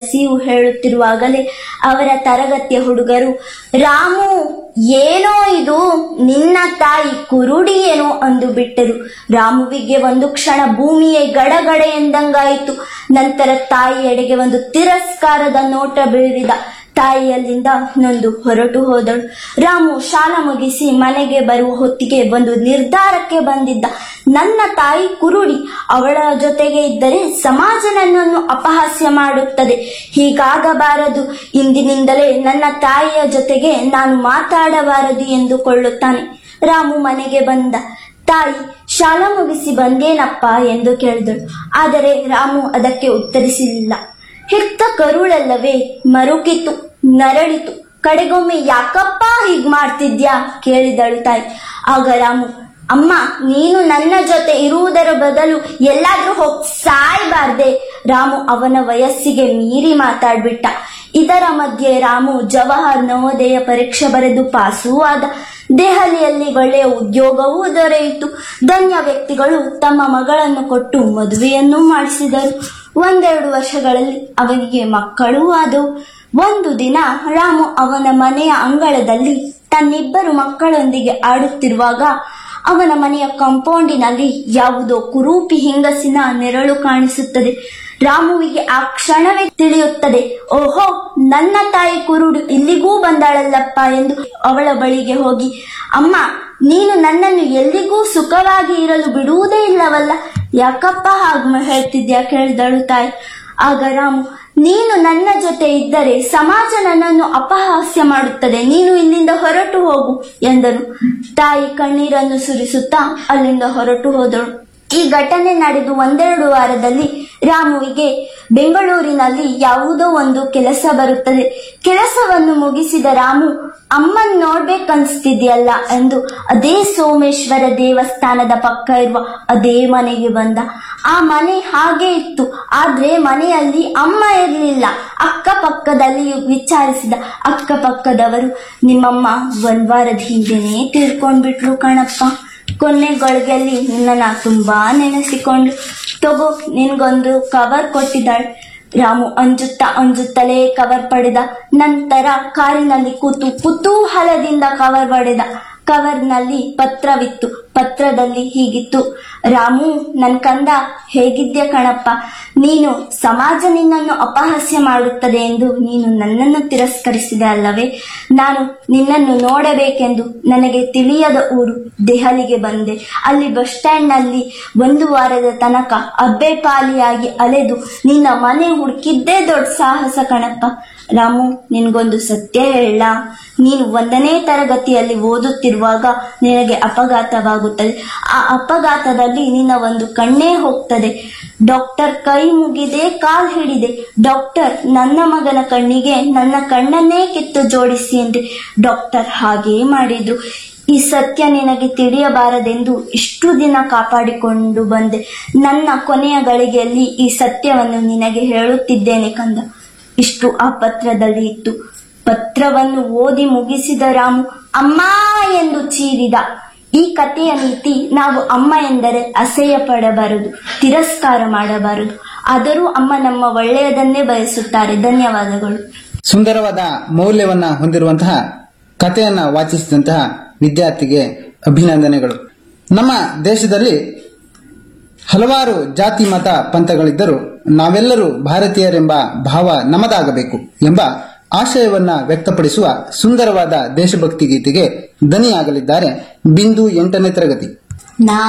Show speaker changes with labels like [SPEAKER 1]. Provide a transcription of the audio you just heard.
[SPEAKER 1] ಸೀವು ಹೇಳುತ್ತಿರುವಾಗಲೇ ಅವರ ತರಗತಿಯ ಹುಡುಗರು ರಾಮು ಏನೋ ಇದು ನಿನ್ನ ತಾಯಿ ಕುರುಡಿ ಏನೋ ಅಂದು ಬಿಟ್ಟರು ರಾಮುವಿಗೆ ಒಂದು ಕ್ಷಣ ಭೂಮಿಯೇ ಗಡಗಡೆ ಎಂದಂಗಾಯಿತು ನಂತರ ತಾಯಿಯೆಡೆಗೆ ಒಂದು ತಿರಸ್ಕಾರದ ನೋಟ ಬೀರಿದ ತಾಯಿಯಲ್ಲಿಂದ ನೊಂದು ಹೊರಟು ಹೋದಳು ರಾಮು ಶಾಲಾ ಮುಗಿಸಿ ಮನೆಗೆ ಬರುವ ಹೊತ್ತಿಗೆ ಒಂದು ನಿರ್ಧಾರಕ್ಕೆ ಬಂದಿದ್ದ ನನ್ನ ತಾಯಿ ಕುರುಡಿ ಅವಳ ಜೊತೆಗೆ ಇದ್ದರೆ ಸಮಾಜ ನನ್ನನ್ನು ಅಪಹಾಸ್ಯ ಮಾಡುತ್ತದೆ ಹೀಗಾಗಬಾರದು ಇಂದಿನಿಂದಲೇ ನನ್ನ ತಾಯಿಯ ಜೊತೆಗೆ ನಾನು ಮಾತಾಡಬಾರದು ಎಂದುಕೊಳ್ಳುತ್ತಾನೆ ರಾಮು ಮನೆಗೆ ಬಂದ ತಾಯಿ ಶಾಲಾ ಮುಗಿಸಿ ಬಂದೇನಪ್ಪ ಎಂದು ಕೇಳಿದಳು ಆದರೆ ರಾಮು ಅದಕ್ಕೆ ಉತ್ತರಿಸಲಿಲ್ಲ ಹೆತ್ತ ಕರುಳಲ್ಲವೇ ಮರುಕಿತು ನರಳಿತು ಕಡೆಗೊಮ್ಮೆ ಯಾಕಪ್ಪ ಹೀಗ್ ಮಾಡ್ತಿದ್ಯಾ ಕೇಳಿದಳು ತಾಯಿ ಆಗ ರಾಮು ಅಮ್ಮ ನೀನು ನನ್ನ ಜೊತೆ ಇರುವುದರ ಬದಲು ಎಲ್ಲಾದ್ರೂ ಹೋಗ್ ಸಾಯ್ಬಾರ್ದೆ ರಾಮು ಅವನ ವಯಸ್ಸಿಗೆ ಮೀರಿ ಮಾತಾಡ್ಬಿಟ್ಟ ಇದರ ಮಧ್ಯೆ ರಾಮು ಜವಾಹರ್ ನವೋದಯ ಪರೀಕ್ಷೆ ಬರೆದು ಪಾಸೂ ಆದ ದೆಹಲಿಯಲ್ಲಿ ಒಳ್ಳೆಯ ಉದ್ಯೋಗವೂ ದೊರೆಯಿತು ಧನ್ಯ ವ್ಯಕ್ತಿಗಳು ತಮ್ಮ ಮಗಳನ್ನು ಕೊಟ್ಟು ಮದುವೆಯನ್ನೂ ಮಾಡಿಸಿದರು ಒಂದೆರಡು ವರ್ಷಗಳಲ್ಲಿ ಅವನಿಗೆ ಮಕ್ಕಳೂ ಆದವು ಒಂದು ದಿನ ರಾಮು ಅವನ ಮನೆಯ ಅಂಗಳದಲ್ಲಿ ತನ್ನಿಬ್ಬರು ಮಕ್ಕಳೊಂದಿಗೆ ಆಡುತ್ತಿರುವಾಗ ಅವನ ಮನೆಯ ಕಾಂಪೌಂಡಿನಲ್ಲಿ ಯಾವುದೋ ಕುರೂಪಿ ಹೆಂಗಸಿನ ನೆರಳು ಕಾಣಿಸುತ್ತದೆ ರಾಮುವಿಗೆ ಆ ಕ್ಷಣವೇ ತಿಳಿಯುತ್ತದೆ ಓಹೋ ನನ್ನ ತಾಯಿ ಕುರುಡು ಇಲ್ಲಿಗೂ ಬಂದಾಳಲ್ಲಪ್ಪ ಎಂದು ಅವಳ ಬಳಿಗೆ ಹೋಗಿ ಅಮ್ಮ ನೀನು ನನ್ನನ್ನು ಎಲ್ಲಿಗೂ ಸುಖವಾಗಿ ಇರಲು ಬಿಡುವುದೇ ಇಲ್ಲವಲ್ಲ ಯಾಕಪ್ಪ ಹಾಗೆ ಹೇಳ್ತಿದ್ಯಾ ಕೇಳಿದಳು ತಾಯಿ ಆಗ ರಾಮು ನೀನು ನನ್ನ ಜೊತೆ ಇದ್ದರೆ ಸಮಾಜ ನನ್ನನ್ನು ಅಪಹಾಸ್ಯ ಮಾಡುತ್ತದೆ ನೀನು ಇಲ್ಲಿಂದ ಹೊರಟು ಹೋಗು ಎಂದನು ತಾಯಿ ಕಣ್ಣೀರನ್ನು ಸುರಿಸುತ್ತಾ ಅಲ್ಲಿಂದ ಹೊರಟು ಹೋದಳು ಈ ಘಟನೆ ನಡೆದು ಒಂದೆರಡು ವಾರದಲ್ಲಿ ರಾಮುವಿಗೆ ಬೆಂಗಳೂರಿನಲ್ಲಿ ಯಾವುದೋ ಒಂದು ಕೆಲಸ ಬರುತ್ತದೆ ಕೆಲಸವನ್ನು ಮುಗಿಸಿದ ರಾಮು ಅಮ್ಮನ್ ನೋಡ್ಬೇಕನ್ಸ್ತಿದ್ಯಲ್ಲ ಎಂದು ಅದೇ ಸೋಮೇಶ್ವರ ದೇವಸ್ಥಾನದ ಪಕ್ಕ ಇರುವ ಅದೇ ಮನೆಗೆ ಬಂದ ಆ ಮನೆ ಹಾಗೆ ಇತ್ತು ಆದ್ರೆ ಮನೆಯಲ್ಲಿ ಅಮ್ಮ ಇರಲಿಲ್ಲ ಅಕ್ಕಪಕ್ಕದಲ್ಲಿ ವಿಚಾರಿಸಿದ ಅಕ್ಕಪಕ್ಕದವರು ನಿಮ್ಮಮ್ಮ ಒಂದ್ ವಾರದ ಹಿಂದೆನೇ ತಿಳ್ಕೊಂಡ್ಬಿಟ್ರು ಕಣಪ್ಪ ಕೊನೆಗೊಳಗೆಲ್ಲಿ ನಿನ್ನನ್ನ ತುಂಬಾ ನೆನೆಸಿಕೊಂಡು ತಗೋ ನಿನ್ಗೊಂದು ಕವರ್ ಕೊಟ್ಟಿದ್ದಾಳೆ ರಾಮು ಅಂಜುತ್ತಾ ಅಂಜುತ್ತಲೇ ಕವರ್ ಪಡೆದ ನಂತರ ಕಾರಿನಲ್ಲಿ ಕೂತು ಕುತೂಹಲದಿಂದ ಕವರ್ ಪಡೆದ ಕವರ್ನಲ್ಲಿ ಪತ್ರವಿತ್ತು ಪತ್ರದಲ್ಲಿ ಹೀಗಿತ್ತು ರಾಮು ನನ್ ಕಂದ ಹೇಗಿದ್ಯ ಕಣಪ್ಪ ನೀನು ಸಮಾಜ ನಿನ್ನನ್ನು ಅಪಹಾಸ್ಯ ಮಾಡುತ್ತದೆ ಎಂದು ನೀನು ನನ್ನನ್ನು ತಿರಸ್ಕರಿಸಿದೆ ಅಲ್ಲವೇ ನಾನು ನಿನ್ನನ್ನು ನೋಡಬೇಕೆಂದು ನನಗೆ ತಿಳಿಯದ ಊರು ದೆಹಲಿಗೆ ಬಂದೆ ಅಲ್ಲಿ ಬಸ್ ಸ್ಟ್ಯಾಂಡ್ನಲ್ಲಿ ಒಂದು ವಾರದ ತನಕ ಅಬ್ಬೆ ಪಾಲಿಯಾಗಿ ಅಲೆದು ನಿನ್ನ ಮನೆ ಹುಡುಕಿದ್ದೇ ದೊಡ್ಡ ಸಾಹಸ ಕಣಪ್ಪ ರಾಮು ನಿನ್ಗೊಂದು ಸತ್ಯ ಹೇಳ ನೀನು ಒಂದನೇ ತರಗತಿಯಲ್ಲಿ ಓದುತ್ತಿರುವಾಗ ನಿನಗೆ ಅಪಘಾತವಾಗುತ್ತದೆ ಆ ಅಪಘಾತದಲ್ಲಿ ನಿನ್ನ ಒಂದು ಕಣ್ಣೇ ಹೋಗ್ತದೆ ಡಾಕ್ಟರ್ ಕೈ ಮುಗಿದೆ ಕಾಲ್ ಹಿಡಿದೆ ಡಾಕ್ಟರ್ ನನ್ನ ಮಗನ ಕಣ್ಣಿಗೆ ನನ್ನ ಕಣ್ಣನ್ನೇ ಕಿತ್ತು ಜೋಡಿಸಿ ಎಂದ್ರೆ ಡಾಕ್ಟರ್ ಹಾಗೇ ಮಾಡಿದ್ರು ಈ ಸತ್ಯ ನಿನಗೆ ತಿಳಿಯಬಾರದೆಂದು ಇಷ್ಟು ದಿನ ಕಾಪಾಡಿಕೊಂಡು ಬಂದೆ ನನ್ನ ಕೊನೆಯ ಗಳಿಗೆಯಲ್ಲಿ ಈ ಸತ್ಯವನ್ನು ನಿನಗೆ ಹೇಳುತ್ತಿದ್ದೇನೆ ಕಂದ ಇಷ್ಟು ಆ ಪತ್ರದಲ್ಲಿ ಇತ್ತು ಪತ್ರವನ್ನು ಓದಿ ಮುಗಿಸಿದ ರಾಮು ಅಮ್ಮ ಎಂದು ಚೀರಿದ ಈ ಕಥೆಯ ನೀತಿ ನಾವು ಅಮ್ಮ ಎಂದರೆ ಅಸಹ್ಯ ಪಡಬಾರದು ತಿರಸ್ಕಾರ ಮಾಡಬಾರದು ಆದರೂ ಅಮ್ಮ ನಮ್ಮ ಒಳ್ಳೆಯದನ್ನೇ ಬಯಸುತ್ತಾರೆ ಧನ್ಯವಾದಗಳು
[SPEAKER 2] ಸುಂದರವಾದ ಮೌಲ್ಯವನ್ನ ಹೊಂದಿರುವಂತಹ ಕಥೆಯನ್ನ ವಾಚಿಸಿದಂತಹ ವಿದ್ಯಾರ್ಥಿಗೆ ಅಭಿನಂದನೆಗಳು ನಮ್ಮ ದೇಶದಲ್ಲಿ ಹಲವಾರು ಜಾತಿ ಮತ ಪಂಥಗಳಿದ್ದರೂ ನಾವೆಲ್ಲರೂ ಭಾರತೀಯರೆಂಬ ಭಾವ ನಮದಾಗಬೇಕು ಎಂಬ ಆಶಯವನ್ನ ವ್ಯಕ್ತಪಡಿಸುವ ಸುಂದರವಾದ ದೇಶಭಕ್ತಿ ಗೀತೆಗೆ ದನಿಯಾಗಲಿದ್ದಾರೆ ಬಿಂದು ಎಂಟನೇ ತರಗತಿ
[SPEAKER 1] ನಾ